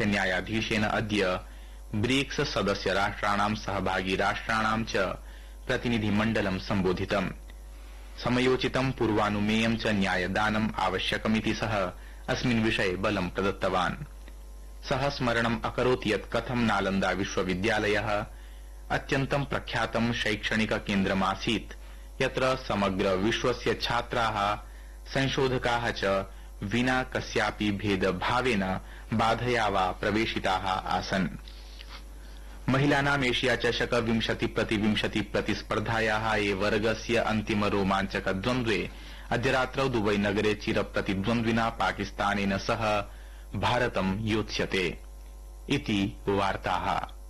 मुख्य न्यायाधीशेन अद्य ब्रिक्स सदस्य राष्ट्राणां सहभागी राष्ट्राणां च प्रतिनिधिमण्डलं सम्बोधितम् समयोचितं पूर्वानुमेयं च न्यायदानम् आवश्यकमिति सः अस्मिन् विषये बलं प्रदत्तवान् सः स्मरणम् अकरोत् यत् कथं नालन्दा विश्वविद्यालयः अत्यन्तं प्रख्यातं शैक्षणिक केन्द्रमासीत् यत्र समग्र विश्वस्य छात्राः संशोधकाः च विना कस्यापि भेदभावेन बाधया वा प्रवेशिताः आसन् महिलानाम् एशिया चषक विंशति प्रति विंशति प्रतिस्पर्धायाः ए वर्गस्य अन्तिम रोमाञ्चक द्वन्द्वे अद्य रात्रौ दुबई नगरे चिरप्रतिद्वन्द्विना पाकिस्तानेन सह भारतं योत्स्यते इति वार्ताः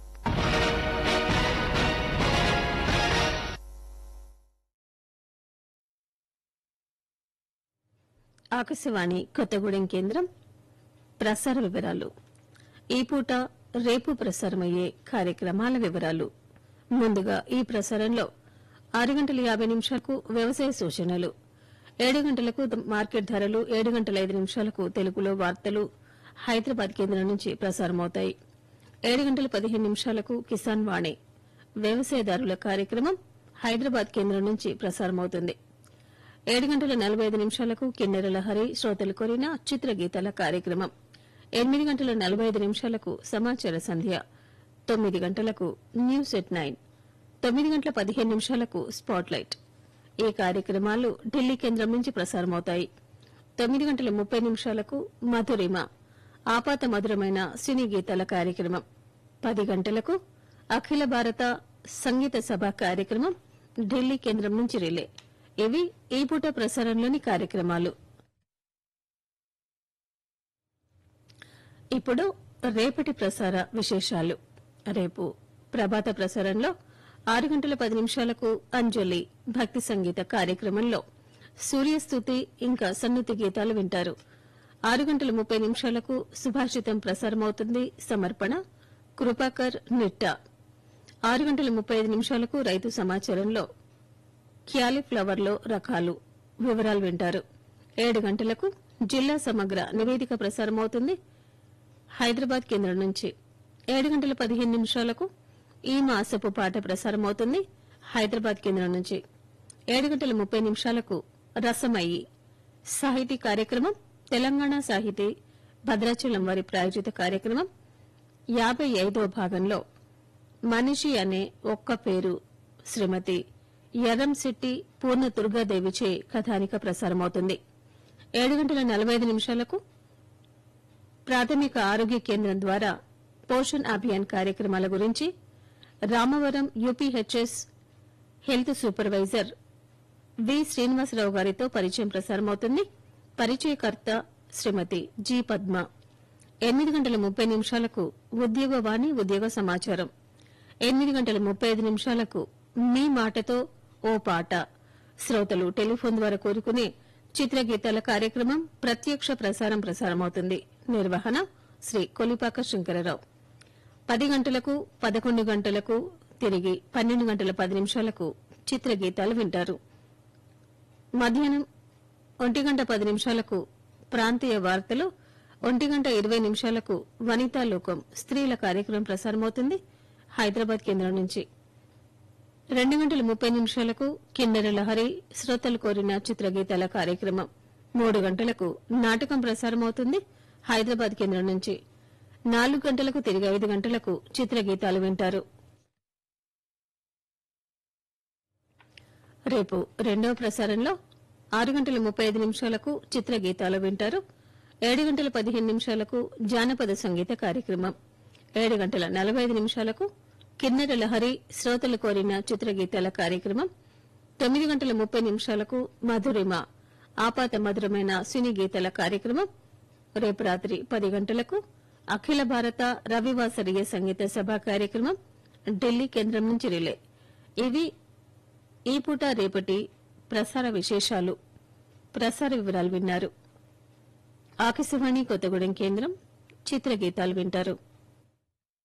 ఆకాశవాణి కొత్తగూడెం కేంద్రం ప్రసార వివరాలు ఈ పూట రేపు ప్రసారమయ్యే కార్యక్రమాల వివరాలు ముందుగా ఈ ప్రసారంలో ఆరు గంటల యాభై నిమిషాలకు వ్యవసాయ సూచనలు ఏడు గంటలకు ద- మార్కెట్ ధరలు ఏడు గంటల ఐదు నిమిషాలకు తెలుగులో వార్తలు హైదరాబాద్ కేంద్రం నుంచి ప్రసారమవుతాయి ఏడు గంటల పదిహేను నిమిషాలకు కిసాన్ వాణి వ్యవసాయదారుల కార్యక్రమం హైదరాబాద్ కేంద్రం నుంచి ప్రసారమవుతుంది ఏడు గంటల నలభై ఐదు నిమిషాలకు కిన్నెర లహరి శ్రోతలు కోరిన చిత్రగీతాల కార్యక్రమం ఎనిమిది గంటల నలభై ఐదు నిమిషాలకు సమాచార సంధ్య తొమ్మిది గంటలకు న్యూస్ ఎట్ నైన్ తొమ్మిది గంటల పదిహేను నిమిషాలకు స్పాట్లైట్ ఈ కార్యక్రమాలు ఢిల్లీ కేంద్రం నుంచి ప్రసారమవుతాయి తొమ్మిది గంటల ముప్పై నిమిషాలకు మధురిమ ఆపాత మధురమైన సినీ గీతాల కార్యక్రమం పది గంటలకు అఖిల భారత సంగీత సభ కార్యక్రమం ఢిల్లీ కేంద్రం నుంచి రిలే ఇవి ఈ పూట ప్రసారంలోని కార్యక్రమాలు ఇప్పుడు రేపటి ప్రసార విశేషాలు రేపు ప్రభాత ప్రసారంలో ఆరు గంటల పది నిమిషాలకు అంజలి భక్తి సంగీత కార్యక్రమంలో సూర్యస్థుతి ఇంకా సన్నుతి గీతాలు వింటారు ఆరు గంటల ముప్పై నిమిషాలకు సుభాషితం ప్రసారమవుతుంది సమర్పణ కృపాకర్ నిట్టా ఆరు గంటల ముప్పై ఐదు నిమిషాలకు రైతు సమాచారంలో క్యాలీఫ్లవర్లో రకాలు వివరాలు వింటారు ఏడు గంటలకు జిల్లా సమగ్ర నివేదిక ప్రసారమవుతుంది హైదరాబాద్ కేంద్రం నుంచి ఏడు గంటల పదిహేను నిమిషాలకు ఈ మాసపు పాట ప్రసారమవుతుంది హైదరాబాద్ కేంద్రం నుంచి ఏడు గంటల ముప్పై నిమిషాలకు రసమయ్యి సాహితీ కార్యక్రమం తెలంగాణ సాహితీ భద్రాచలం వారి ప్రాయోజిత కార్యక్రమం యాబై ఐదో భాగంలో మనిషి అనే ఒక్క పేరు శ్రీమతి ఎర్రంశెట్టి పూర్ణ దుర్గాదేవిచే కథానిక ప్రసారమవుతుంది ఏడు గంటల నలభై ఐదు నిమిషాలకు ప్రాథమిక ఆరోగ్య కేంద్రం ద్వారా పోషణ్ అభియాన్ కార్యక్రమాల గురించి Ramavaram UPHS health supervisor V Srinivasarao గారితో పరిచయం ప్రసారమవుతుంది పరిచయకర్త శ్రీమతి జి పద్మ ఎనిమిది గంటల ముప్పై నిమిషాలకు ఉద్యోగవాణి ఉద్యోగ సమాచారం ఎనిమిది గంటల ముప్పై ఐదు నిమిషాలకు మీ మాటతో ఓ పాట శ్రోతలు టెలిఫోన్ ద్వారా కోరుకునే చిత్రగీతాల కార్యక్రమం ప్రత్యక్ష ప్రసారం ప్రసారమవుతుంది నిర్వహణ శ్రీ కొలిపాక శంకరరావు పది గంటలకు పదకొండు గంటలకు తిరిగి పన్నెండు గంటల పది నిమిషాలకు చిత్రగీతాలు వింటారు మధ్యాహ్నం ఒంటి గంట పది నిమిషాలకు ప్రాంతీయ వార్తలు ఒంటి గంట ఇరవై నిమిషాలకు వనితా లోకం స్త్రీల కార్యక్రమం ప్రసారమవుతుంది హైదరాబాద్ కేంద్రం నుంచి రెండు గంటల ముప్పై నిమిషాలకు కిన్నెర లహరి శ్రోతలు కోరిన చిత్రగీతాల కార్యక్రమం మూడు గంటలకు నాటకం ప్రసారమవుతుంది హైదరాబాద్ కేంద్రం నుంచి నాలుగు గంటలకు తిరిగి ఐదు గంటలకు చిత్రగీతాలు వింటారు రేపు రెండవ ప్రసారంలో ఆరు గంటల ముప్పై ఐదు నిమిషాలకు చిత్రగీతాలు వింటారు ఏడు గంటల పదిహేను నిమిషాలకు జానపద సంగీత కార్యక్రమం ఏడు గంటల నలభై ఐదు నిమిషాలకు కిన్నెర లహరి శ్రోతలు కోరిన చిత్రగీతాల కార్యక్రమం తొమ్మిది గంటల ముప్పై నిమిషాలకు మధురిమ ఆపాత మధురమైన సినీ గీతాల కార్యక్రమం రేపు రాత్రి పది గంటలకు అఖిల భారత రవివాసరీయ సంగీత సభ కార్యక్రమం ఢిల్లీ కేంద్రం నుంచి రిలే ఇవి ఈ పూట రేపటి ప్రసార విశేషాలు ప్రసార వివరాలు విన్నారు ఆకాశవాణి కొత్తగూడెం కేంద్రం చిత్రగీతాలు వింటారు